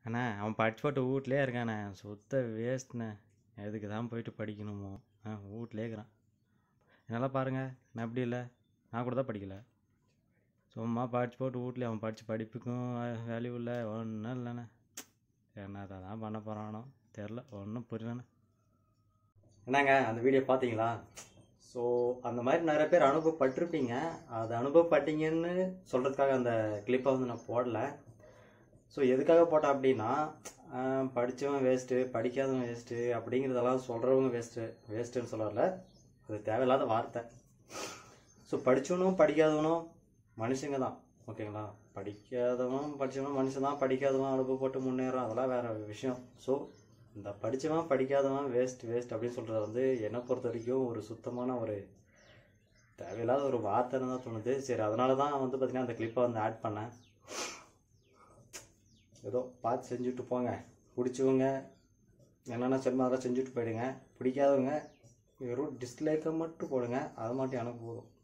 அண்ணா அவன் படிச்சு போட்டு வீட்லயே இருக்கானே சுத்த வேஸ்ட்ண்ணே எதுக்கு தான் போயிட்டு படிக்கணுமோ ஆ வீட்லயே இருக்கிறான் என்னெல்லாம் பாருங்க நான் அப்படி இல்லை நான் கூட தான் படிக்கல சும்மா படிச்சு போட்டு வீட்லயே அவன் படித்த படிப்புக்கும் வேல்யூ இல்லை ஒன்றும் இல்லைண்ணே என்னத்தை தான் பண்ண போகிறானோ தெரில ஒன்றும் புரியலண்ணே என்னங்க அந்த வீடியோ பார்த்தீங்களா ஸோ அந்த மாதிரி நிறைய பேர் அனுபவப்பட்டிருப்பீங்க அது அனுபவப்பட்டீங்கன்னு சொல்கிறதுக்காக அந்த கிளிப்பை வந்து நான் போடல ஸோ எதுக்காக போட்டேன் அப்படின்னா ஆஹ் படிச்சவன் வேஸ்ட்டு படிக்காதவன் வேஸ்ட்டு அப்படிங்கிறதெல்லாம் சொல்கிறவங்க வேஸ்ட்டு வேஸ்ட்டுன்னு சொல்லல அது தேவையில்லாத வார்த்தை ஸோ படித்தவனும் படிக்காதவனும் மனுஷங்க தான் ஓகேங்களா படிக்காதவன் படித்தவனும் மனுஷன் தான் படிக்காதவன் அனுபவப்பட்டு முன்னேறும் அதெல்லாம் வேற விஷயம் ஸோ இந்த படித்தவன் படிக்காதவன் வேஸ்ட் வேஸ்ட் அப்படின்னு சொல்கிறது வந்து என்னை பொறுத்த வரைக்கும் ஒரு சுத்தமான ஒரு தேவையில்லாத ஒரு வார்த்தைன்னு தான் தோணுது சரி அதனால தான் வந்து பார்த்திங்கன்னா அந்த கிளிப்பை வந்து ஆட் பண்ணேன் ஏதோ பார்த்து செஞ்சுட்டு போங்க பிடிச்சவங்க என்னென்ன சொல்லணும் அதெல்லாம் செஞ்சுட்டு போயிடுங்க பிடிக்காதவங்க வெறும் டிஸ்லைக்கை மட்டும் போடுங்க அது மட்டும் எனக்கு போதும்